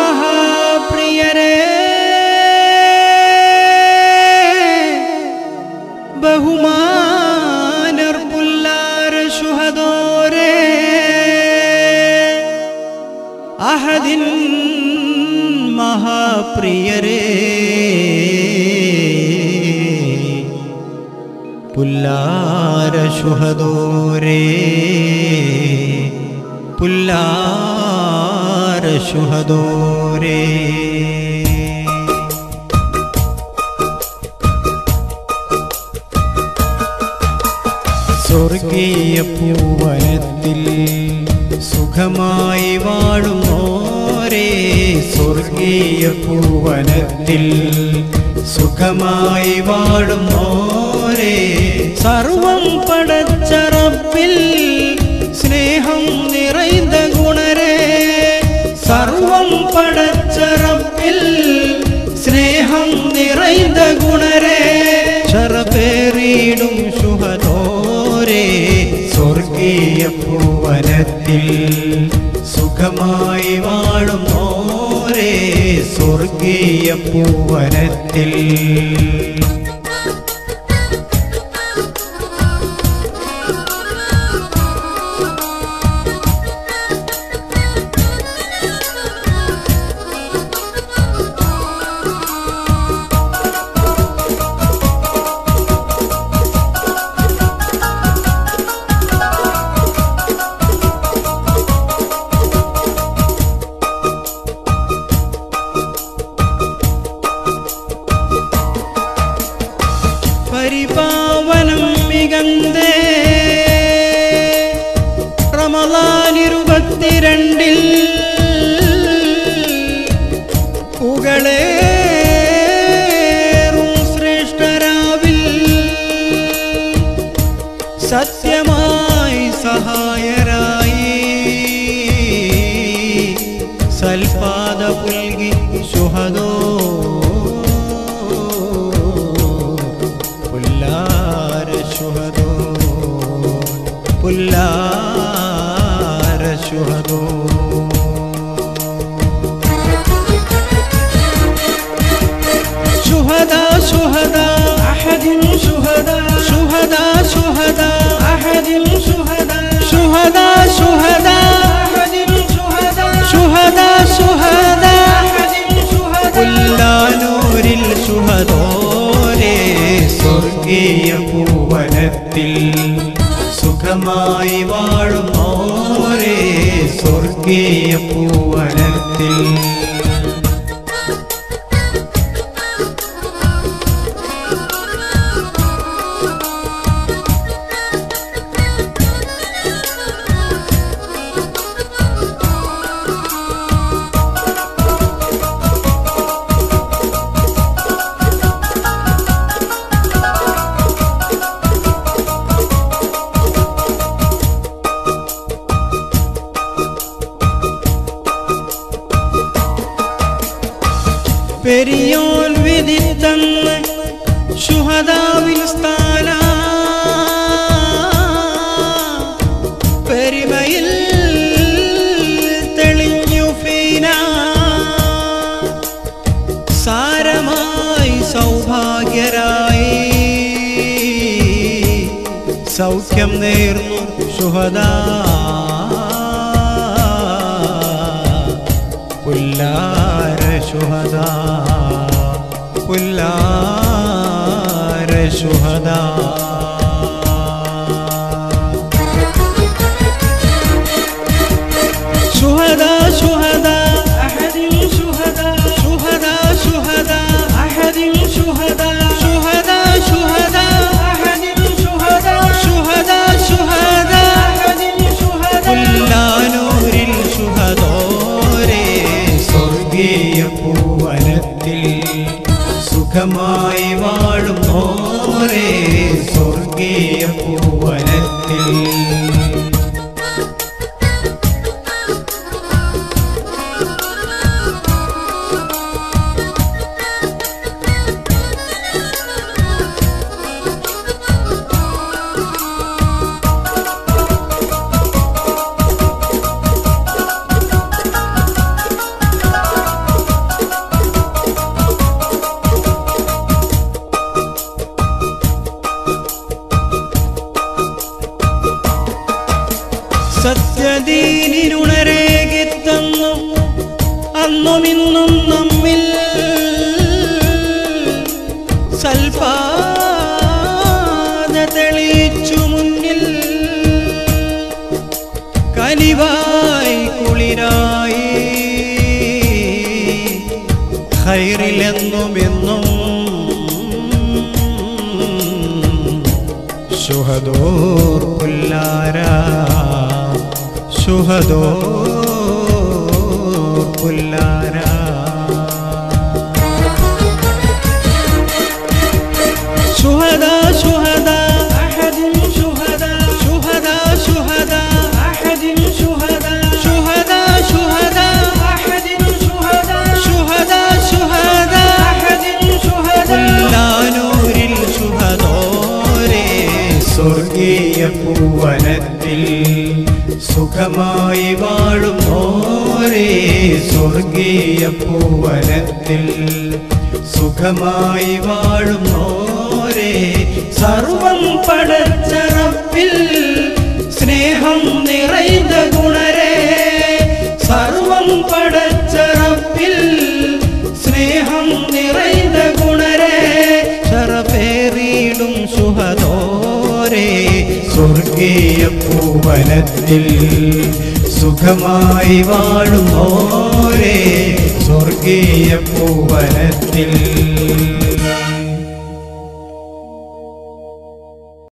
മഹാപ്രിയരേ ബഹുമാനർ പുല്ലാര ശുഹദോരേ അഹദിൻ മഹാപ്രിയരേ പുല്ലാര ശുഹദോരേ പുല്ലാര ശുഹദോരേ സ്വർഗീയ പൂവനത്തിൽ സുഖമായി വാഴുന്നോരേ സ്വർഗീയ പൂവനത്തിൽ സുഖമായി വാഴുന്നോരേ സർവം പടച്ചറപ്പിൽ സ്നേഹം നിറൈந்த ഗുണരേ സർവം പടച്ചറപ്പിൽ സ്നേഹം നിറൈந்த ഗുണരേ ശറപേറിയിടും ശുഹദോരേ സ്വർഗീയ പൂവനത്തിൽ സുഖമായി വാഴുന്നോരേ സ്വർഗീയ പൂവനത്തിൽ പരിപാവനം മികന്തേ റമലാൻ ഇരുപത്തിരണ്ടിൽ പുകളേറും ശ്രേഷ്ഠരാവിൽ സത്യമായി സഹായരായി സൽപാദ പുൽകി ശുഹദോ പുല്ലാര ശുഹദോ പുല്ലാര ശുഹദോ شهداء شهداء أحد شهداء شهداء شهداء أحد شهداء شهداء شهداء أحد شهداء شهداء شهداء أحد شهداء പുല്ലാനൂരിൽ സുഹദോരേ സ്വർഗീയ പൂവനത്തിൽ സുഖമായി വാഴുന്നോരേ സ്വർഗീയ പൂവനത്തിൽ പെരിയോൻ വിധിത്തന്ന് ശുഹദാവിൽ സ്ഥാന പെരുമയിൽ തെളിഞ്ഞു ഫീന സാരമായി സൗഭാഗ്യരായി സൗഖ്യം നേർന്നു ശുഹദാ പുല്ലാര ശുഹദാ പുല്ലാര ശുഹദാ شهداء شهداء أحد شهداء شهداء شهداء أحد شهداء شهداء شهداء أحد شهداء شهداء شهداء أحد شهداء പുല്ലാനൂരിൽ ശുഹദോരേ സ്വർഗീയ പൂവനത്തിൽ സുഖമായി വാഴുന്നോരേ സ്വർഗീയ പൂവനത്തിൽ അന്നും ഇന്നും നമ്മിൽ സൽപാത തെളിച്ചു മുന്നിൽ കനിവായി കുളിരായി ഹൈറിലെന്നും എന്നും ശുഹദോർ പുല്ലാര ശുഹദോർ പുല്ലാര شهداء شهداء أحد شهداء شهداء شهداء أحد شهداء شهداء شهداء أحد شهداء شهداء شهداء أحد شهداء നൂരിൽ ശുഹദോരേ സ്വർഗീയ പൂവനത്തിൽ സുഖമായി വാഴും ഓരേ സ്വർഗീയ പൂവനത്തിൽ സുഖമായി വാഴും ഓരേ സർവം പടച്ചറപ്പിൽ സ്നേഹം നിറൈത ഗുണരേ സർവം പടച്ചറപ്പിൽ സ്നേഹം നിറൈത ഗുണരേ ശറപേറിയിടും സുഹദോരേ സ്വർഗീയ പൂവനത്തിൽ സുഖമായി വാഴും ഓരേ സ്വർഗീയ പൂവനത്തിൽ